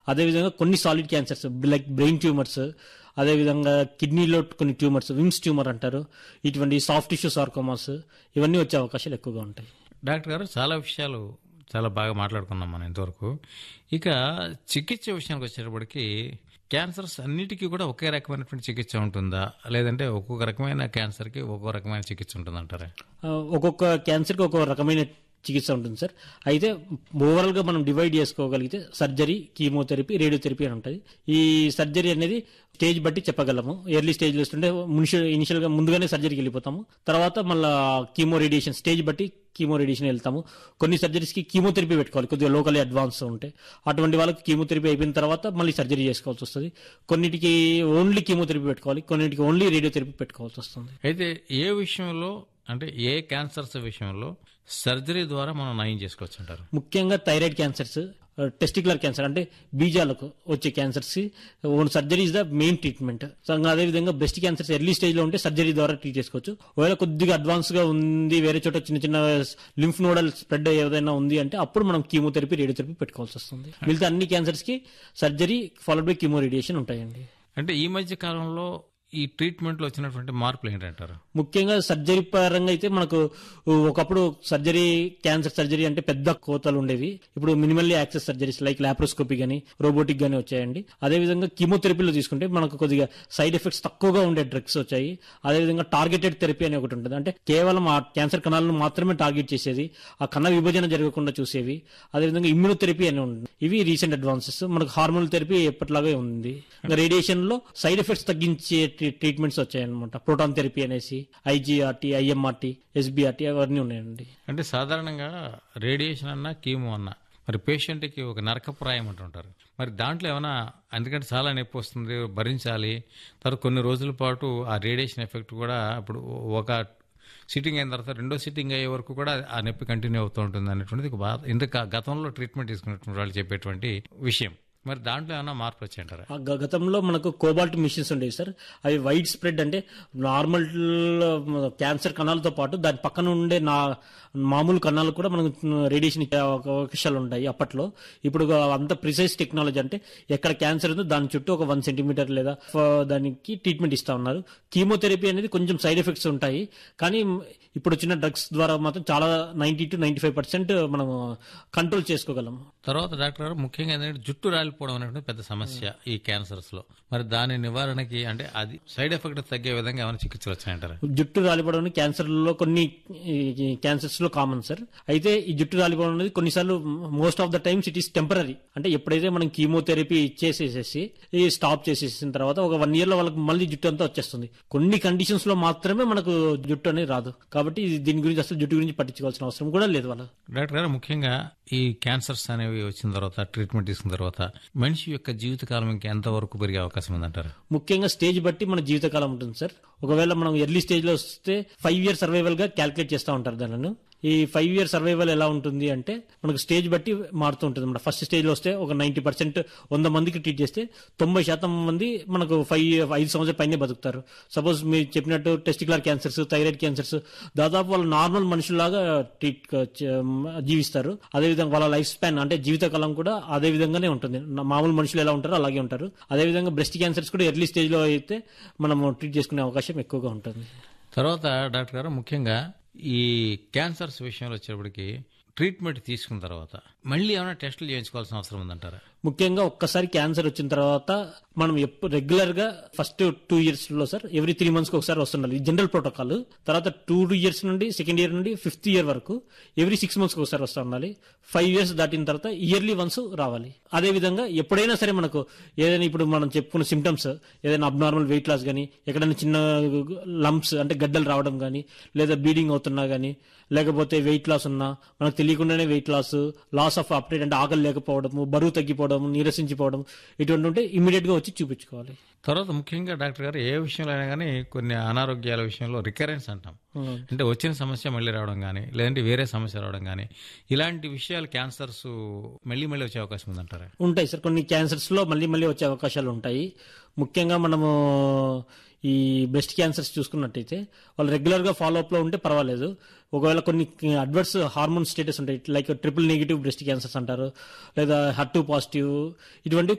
అదేవిధంగా కొన్ని solid cancers like brain tumours అదేవిధంగా కిడ్నీలో కొన్ని ట్యూమర్స్ విమ్స్ ట్యూమర్ అంటారు ఇటువంటి సాఫ్ట్ టిష్యూ సార్కోమాస్ ఇవన్నీ వచ్చే అవకాశాలు ఎక్కువగా ఉంటాయి డాక్టర్ గారు చాలా విషయాలు చాలా బాగా మాట్లాడుకున్నాం మనం ఇంతవరకు ఇక చికిత్స విషయానికి వచ్చేటప్పటికి క్యాన్సర్స్ అన్నిటికీ కూడా ఒకే రకమైనటువంటి చికిత్స ఉంటుందా లేదంటే ఒక్కొక్క రకమైన క్యాన్సర్కి ఒక్కో రకమైన చికిత్స ఉంటుందంటారా ఆ, ఒక్కొక్క క్యాన్సర్కి ఒక్కొక్క రకమైన చికిత్స ఉంటుంది సార్ అయితే ఓవరాల్ గా మనం డివైడ్ చేసుకోగలిగితే సర్జరీ కీమోథెరపీ రేడియోథెరపీ అని ఉంటుంది ఈ సర్జరీ అనేది స్టేజ్ బట్టి చెప్పగలము ఎర్లీ స్టేజ్ లో వస్తుంటే ఇనిషియల్ గా ముందుగానే సర్జరీకి వెళ్ళిపోతాము తర్వాత మళ్ళీ కీమో రేడియేషన్ స్టేజ్ బట్టి కీమో రేడియేషన్ వెళ్తాము కొన్ని సర్జరీస్ కి కీమోథెరపీ పెట్టుకోవాలి కొద్దిగా లోకల్ అడ్వాన్స్ ఉంటే అటువంటి వాళ్ళకి కీమోథెరపీ అయిపోయిన తర్వాత మళ్ళీ సర్జరీ చేసుకోవాల్సి వస్తుంది కొన్నిటికి ఓన్లీ కీమోథెరపీ పెట్టుకోవాలి కొన్నిటికి ఓన్లీ రేడియోథెరపీ పెట్టుకోవాల్సి వస్తుంది అయితే ఏ విషయంలో అంటే ఏ క్యాన్సర్స్ విషయంలో సర్జరీ ద్వారా మనం నయం చేసుకోవచ్చు అంటారు ముఖ్యంగా థైరాయిడ్ క్యాన్సర్స్ టెస్టికులర్ క్యాన్సర్ అంటే బీజాలకు వచ్చే cancers own surgery is the main treatment so ఇంకా అదేవిధంగా బ్రెస్ట్ క్యాన్సర్స్ ఎర్లీ స్టేజ్ లో ఉంటే సర్జరీ ద్వారా ట్రీట్ చేసుకోవచ్చు ఒకవేళ కొద్దిగా అడ్వాన్స్ గా ఉంది వేరే చోట చిన్న చిన్న లింఫ్ నోడల్ స్ప్రెడ్ ఏదైనా ఉంది అంటే అప్పుడు మనం కీమోథెరపీ రేడియోథెరపీ పెట్టుకోవాల్సి వస్తుంది మిగతా అన్ని క్యాన్సర్స్ కి surgery followed by chemo radiation ఉంటాయండి అంటే ఈ మధ్య కాలంలో ఈ ట్రీట్మెంట్లో వచ్చినటువంటి మార్పులు ఏంటంటారు ముఖ్యంగా సర్జరీ పరంగా అయితే మనకు ఒకప్పుడు సర్జరీ క్యాన్సర్ సర్జరీ అంటే పెద్ద కోతలు ఉండేవి ఇప్పుడు minimally access surgeries like laparoscopy గానీ రోబోటిక్ గానీ వచ్చాయండి అదేవిధంగా కీమోథెరపీలో తీసుకుంటే మనకు కొద్దిగా సైడ్ ఎఫెక్ట్స్ తక్కువగా ఉండే డ్రగ్స్ వచ్చాయి అదేవిధంగా టార్గెటెడ్ థెరపీ అని ఒకటి ఉంటుంది అంటే కేవలం ఆ క్యాన్సర్ కణాలను మాత్రమే టార్గెట్ చేసేది ఆ కణ విభజన జరగకుండా చూసేవి అదేవిధంగా ఇమ్యూనోథెరపీ అని ఉంటుంది ఇవి రీసెంట్ అడ్వాన్సెస్ మనకు హార్మోన్ థెరపీ ఎప్పటిలాగే ఉంది ఇంకా రేడియేషన్ లో సైడ్ ఎఫెక్ట్స్ తగ్గించే ట్రీ- ట్రీట్మెంట్స్ వచ్చాయన్నమాట ప్రోటాన్ థెరపీ అనేసి ఐజీఆర్టీ ఐఎంఆర్టీ ఎస్బీఆర్టీ అవన్నీ ఉన్నాయండి అంటే సాధారణంగా రేడియేషన్ అన్నా కీమో అన్నా మరి పేషెంట్కి ఒక నరకప్రాయం అంటుంటారు మరి దాంట్లో ఏమైనా ఎందుకంటే చాలా నొప్పి వస్తుంది భరించాలి తర్వాత కొన్ని రోజుల పాటు ఆ రేడియేషన్ ఎఫెక్ట్ కూడా ఇప్పుడు ఒక సిట్టింగ్ అయిన తర్వాత రెండో సిట్టింగ్ అయ్యే వరకు కూడా ఆ నొప్పి కంటిన్యూ అవుతూ ఉంటుంది అనేటువంటిది ఒక బాధ ఇంత గతంలో ట్రీట్మెంట్ తీసుకున్నటువంటి వాళ్ళు చెప్పేటువంటి విషయం మరి దాంట్లో ఏమైనా మార్పు వచ్చాయంటారా ఆ గ- గతంలో మనకు కోబాల్ట్ మిషన్స్ ఉండేవి సార్ అవి వైడ్ స్ప్రెడ్ అంటే నార్మల్ క్యాన్సర్ కణాలతో పాటు దాని పక్కన ఉండే నా మామూలు కణాలు కూడా మనకు రేడియేషన్ ఇచ్చే అవక- అవకాశాలు ఉంటాయి అప్పట్లో ఇప్పుడు అంత ప్రిసైజ్ టెక్నాలజీ అంటే ఎక్కడ క్యాన్సర్ ఉందో దాని చుట్టూ ఒక వన్ సెంటీమీటర్ లేదా ఫ- దానికి ట్రీట్మెంట్ ఇస్తా ఉన్నారు కీమోథెరపీ అనేది కొంచెం సైడ్ ఎఫెక్ట్స్ ఉంటాయి కానీ ఇప్పుడు వచ్చిన డ్రగ్స్ ద్వారా మాత్రం చాలా ninety to ninety five percent మనం కంట్రోల్ చేసుకోగలం తర్వాత డాక్టర్ గారు ముఖ్యంగా ఏంటంటే జుట్టు రాలిపోవడం అనేటువంటి పెద్ద సమస్య ఈ క్యాన్సర్స్ లో మరి దాని నివారణకి అంటే అది సైడ్ ఎఫెక్ట్ తగ్గే విధంగా ఏమైనా చికిత్సలు వచ్చాయంటారా జుట్టు రాలిపోవడం క్యాన్సర్ లో కొన్ని క్యాన్సర్స్ లో కామన్ సార్ అయితే ఈ జుట్టు రాలిపోవడం అనేది కొన్నిసార్లు most of the times it is temporary అంటే ఎప్పుడైతే మనం కీమోథెరపీ ఇచ్చేసేసేసి ఈ స్టాప్ చేసేసిన తర్వాత ఒక వన్ ఇయర్ లో వాళ్ళకి మళ్ళీ జుట్టు అంతా వచ్చేస్తుంది కొన్ని కండిషన్స్ లో మాత్రమే మనకు జుట్టు అనేది రాదు కాబట్టి ఇది- దీని గురించి అసలు జుట్టు గురించి పట్టించుకోవాల్సిన అవసరం కూడా లేదు వాళ్ళు డాక్టర్ గారు ముఖ్యంగా ఈ క్యాన్సర్స్ అనేవి వచ్చిన తర్వాత ట్రీట్మెంట్ తీసుకున్న తర్వాత మనిషి యొక్క జీవితకాలం ఇంకా ఎంత వరకు పెరిగే అవకాశం ఉందంటారు ముఖ్యంగా స్టేజ్ బట్టి మన జీవితకాలం ఉంటుంది సార్ ఒకవేళ మనం ఎర్లీ స్టేజ్ లో వస్తే ఫైవ్ ఇయర్ సర్వైవల్ గా క్యాల్కులేట్ చేస్తూ ఉంటారు దానిని ఈ ఫైవ్ ఇయర్ సర్వైవల్ ఎలా ఉంటుంది అంటే మనకు స్టేజ్ బట్టి మారుతూ ఉంటుంది మన ఫస్ట్ స్టేజ్ లో వస్తే ఒక నైన్టీ పర్సెంట్ వంద మందికి ట్రీట్ చేస్తే తొంభై శాతం మంది మనకు ఫైవ్ ఐదు సంవత్సరాల పైనే బతుకుతారు సపోజ్ మీరు చెప్పినట్టు టెస్టికులర్ క్యాన్సర్స్ థైరాయిడ్ క్యాన్సర్స్ దాదాపు వాళ్ళు నార్మల్ మనుషుల్లాగా ట్రీట్ జీవిస్తారు అదేవిధంగా వాళ్ళ లైఫ్ స్పాన్ అంటే జీవితకాలం కూడా అదే విధంగానే ఉంటుంది నా- మామూలు మనుషులు ఎలా ఉంటారో అలాగే ఉంటారు అదేవిధంగా బ్రెస్ట్ క్యాన్సర్స్ కూడా ఎర్లీ స్టేజ్ లో అయితే మనం ట్రీట్ చేసుకునే అవకాశం ఎక్కువగా ఉంటుంది తర్వాత డాక్టర్ గారు ముఖ్యంగా ఈ క్యాన్సర్స్ విషయంలో వచ్చేప్పటికి ట్రీట్మెంట్ తీసుకున్న తర్వాత మళ్ళీ ఏమైనా టెస్టులు చేయించుకోవాల్సిన అవసరం ఉందంటారా ముఖ్యంగా ఒక్కసారి క్యాన్సర్ వచ్చిన తర్వాత మనం ఎప్పుడు రెగ్యులర్ గా ఫస్ట్ టూ ఇయర్స్ లో సార్ ఎవ్రీ త్రీ మంత్స్ కి ఒకసారి వస్తుండాలి ఇది జనరల్ ప్రోటోకాల్ తర్వాత టూ ఇయర్స్ నుండి సెకండ్ ఇయర్ నుండి ఫిఫ్త్ ఇయర్ వరకు ఎవ్రీ సిక్స్ మంత్స్ కి ఒకసారి వస్తూ ఉండాలి ఫైవ్ ఇయర్స్ దాటిన తర్వాత ఇయర్లీ వన్స్ రావాలి అదే విధంగా ఎప్పుడైనా సరే మనకు ఏదైనా ఇప్పుడు మనం చెప్పుకున్న సిమ్టమ్స్ ఏదైనా అబ్నార్మల్ వెయిట్ లాస్ కానీ ఎక్కడైనా చిన్న లంప్స్ అంటే గడ్డలు రావడం కానీ లేదా బ్లీడింగ్ అవుతున్నా కానీ లేకపోతే వెయిట్ లాస్ ఉన్నా మనకు తెలియకుండానే weight loss loss of appetite అంటే ఆకలి లేకపోవడము బరువు తగ్గిపోవడం నీరసించిపోవడం ఇటువంటి ఉంటే ఇమీడియట్ గా వచ్చి చూపించుకోవాలి తర్వాత ముఖ్యంగా డాక్టర్ గారు ఏ విషయంలో అయినా కానీ కొన్ని అనారోగ్యాల విషయంలో రికరెన్స్ అంటాం అంటే వచ్చిన సమస్య మళ్ళీ రావడం కానీ లేదంటే వేరే సమస్య రావడం కానీ ఇలాంటి విషయాలు క్యాన్సర్స్ మళ్ళీ మళ్ళీ వచ్చే అవకాశం ఉందంటారా ఉంటాయి సార్ కొన్ని క్యాన్సర్స్ లో మళ్ళీ మళ్ళీ వచ్చే అవకాశాలు ఉంటాయి ముఖ్యంగా మనము ఈ బ్రెస్ట్ క్యాన్సర్స్ చూసుకున్నట్టయితే వాళ్ళు రెగ్యులర్ గా ఫాలో అప్ లో ఉంటే పర్వాలేదు ఒకవేళ కొన్ని అడ్వర్స్ హార్మోన్ స్టేటస్ ఉంటాయి like triple negative breast cancers అంటారు లేదా హర్టు పాజిటివ్ ఇటువంటి